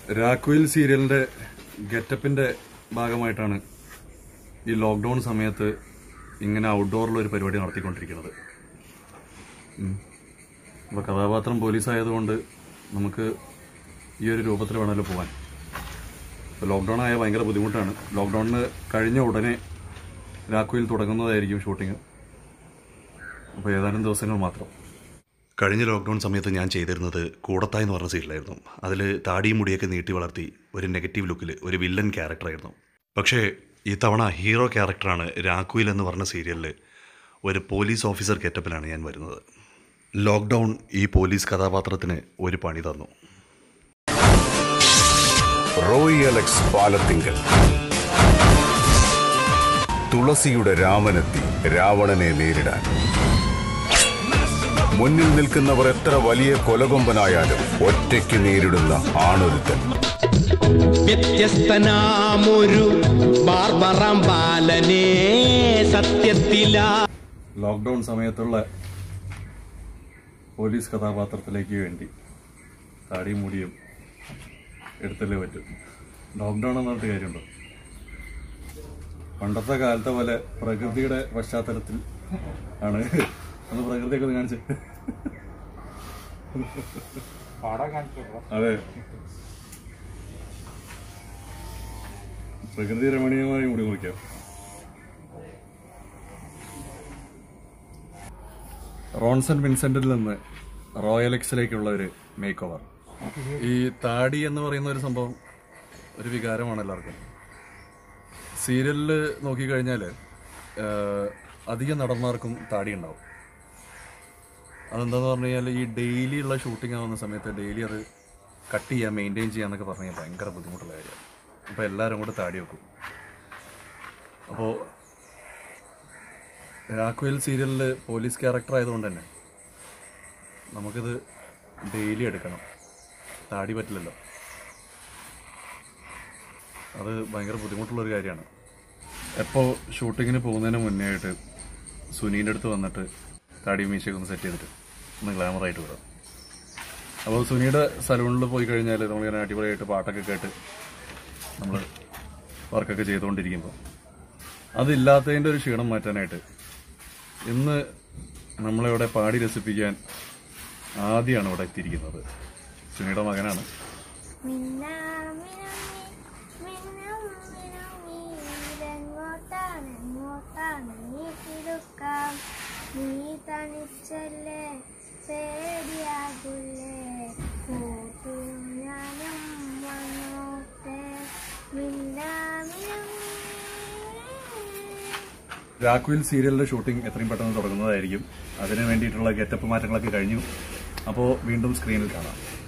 രാക്കുയിൽ സീരിയലിന്റെ ഗെറ്റപ്പിന്റെ ഭാഗമായിട്ടാണ് ഈ ലോക്ക്ഡൌൺ സമയത്ത് ഇങ്ങനെ ഔട്ട്ഡോറിൽ ഒരു പരിപാടി നടത്തിക്കൊണ്ടിരിക്കുന്നത് ഉം. അപ്പൊ കഥാപാത്രം പോലീസ് ആയതുകൊണ്ട് നമുക്ക് ഈ ഒരു രൂപത്തിൽ വേണമല്ലോ പോകാൻ ഇപ്പോൾ ലോക്ക്ഡൗൺ ആയ ഭയങ്കര ബുദ്ധിമുട്ടാണ് ലോക്ക്ഡൗണിന് കഴിഞ്ഞ ഉടനെ രാക്കുയിൽ തുടങ്ങുന്നതായിരിക്കും ഷൂട്ടിംഗ് അപ്പോൾ ഏതാനും ദിവസങ്ങൾ മാത്രം കഴിഞ്ഞ ലോക്ക്ഡൗൺ സമയത്ത് ഞാൻ ചെയ്തിരുന്നത് കൂടത്തായി എന്ന് പറഞ്ഞ സീരിയലായിരുന്നു അതിൽ താടിയും മുടിയൊക്കെ നീട്ടി വളർത്തി ഒരു നെഗറ്റീവ് ലുക്കിൽ ഒരു വില്ലൻ ക്യാരക്ടറായിരുന്നു പക്ഷേ ഇത്തവണ ഹീറോ ക്യാരക്ടറാണ് രാക്കുയിൽ എന്ന് പറഞ്ഞ സീരിയലിൽ ഒരു പോലീസ് ഓഫീസർ ഗെറ്റപ്പിലാണ് ഞാൻ വരുന്നത് ലോക്ക്ഡൗൺ ഈ പോലീസ് കഥാപാത്രത്തിന് ഒരു പണി തന്നു റോയി അലക്സ് പാലത്തിങ്കൽ തുളസിയുടെ രാമനെത്തി രാവണനെ നേരിടാൻ മുന്നിൽ നിൽക്കുന്നവർ എത്ര വലിയ കൊലകൊമ്പനായാലും ഒറ്റയ്ക്ക് നേരിടുന്ന ആണൊരുത്തൻ വ്യത്യസ്തനാമൊരു ബാർബറാം ബാലനെ സത്യത്തിലാ ലോക്ക്ഡൗൺ സമയത്തുള്ള പോലീസ് കഥാപാത്രത്തിലേക്ക് വേണ്ടി താടിയും മുടിയും എടുത്തല്ലേ പറ്റും ലോക്ക്ഡൗൺ എന്ന് പറഞ്ഞിട്ട് കാര്യമുണ്ടോ പണ്ടത്തെ കാലത്തെ പോലെ പ്രകൃതിയുടെ പശ്ചാത്തലത്തിൽ ആണ് ഒന്ന് പ്രകൃതിയൊക്കെ ഒന്ന് കാണിച്ച് അതെ പ്രകൃതി രമണീയമായി മുടി മുറിക്കാം റോൺസൺ വിൻസെന്റിൽ നിന്ന് റോയൽ എക്സിലേക്കുള്ള ഒരു മേക്ക് ഓവർ ഈ താടി എന്ന് പറയുന്ന ഒരു സംഭവം ഒരു വികാരമാണ് എല്ലാവർക്കും സീരിയലിൽ നോക്കിക്കഴിഞ്ഞാൽ അധിക നടന്മാർക്കും താടി ഉണ്ടാവും അതെന്താന്ന് പറഞ്ഞു കഴിഞ്ഞാൽ ഈ ഡെയിലി ഉള്ള ഷൂട്ടിംഗ് ആവുന്ന സമയത്ത് ഡെയിലി അത് കട്ട് ചെയ്യാൻ മെയിൻറ്റെയിൻ ചെയ്യാന്നൊക്കെ പറഞ്ഞു കഴിഞ്ഞാൽ ഭയങ്കര ബുദ്ധിമുട്ടുള്ള കാര്യമാണ് അപ്പോൾ എല്ലാവരും കൂടെ താടി വെക്കും അപ്പോൾ രാഘുവൽ സീരിയലിൽ പോലീസ് ക്യാരക്ടർ ആയതുകൊണ്ട് തന്നെ നമുക്കിത് ഡെയിലി എടുക്കണം താടി പറ്റില്ലല്ലോ അത് ഭയങ്കര ബുദ്ധിമുട്ടുള്ളൊരു കാര്യമാണ് എപ്പോൾ ഷൂട്ടിങ്ങിന് പോകുന്നതിന് മുന്നേ ആയിട്ട് സുനീൻ്റെ അടുത്ത് വന്നിട്ട് താടി മീശയൊക്കെ ഒന്ന് സെറ്റ് ചെയ്തിട്ട് ഒന്ന് ഗ്ലാമറായിട്ട് വിടാം അപ്പോൾ സുനിയുടെ സലൂണിൽ പോയി കഴിഞ്ഞാൽ നമ്മളിങ്ങനെ അടിപൊളിയായിട്ട് പാട്ടൊക്കെ കേട്ട് നമ്മൾ വർക്കൊക്കെ ചെയ്തുകൊണ്ടിരിക്കുമ്പോൾ അതില്ലാത്തതിൻ്റെ ഒരു ക്ഷീണം മാറ്റാനായിട്ട് ഇന്ന് നമ്മളിവിടെ പാടി രസിപ്പിക്കാൻ ആദ്യമാണ് ഇവിടെ എത്തിയിരിക്കുന്നത് സുനിയുടെ മകനാണ് നീ തനിച്ചല്ലേ പേടിയാകുല്ലേ കൂട്ടിനും ഞാനും വന്നോട്ടെ മിന്നാമിനും രാക്കുവിൽ സീരിയലിന്റെ ഷൂട്ടിംഗ് എത്രയും പെട്ടെന്ന് തുടങ്ങുന്നതായിരിക്കും അതിന് വേണ്ടിയിട്ടുള്ള ഗെറ്റപ്പ് മാറ്റങ്ങളൊക്കെ കഴിഞ്ഞു അപ്പോൾ വീണ്ടും സ്ക്രീനിൽ കാണാം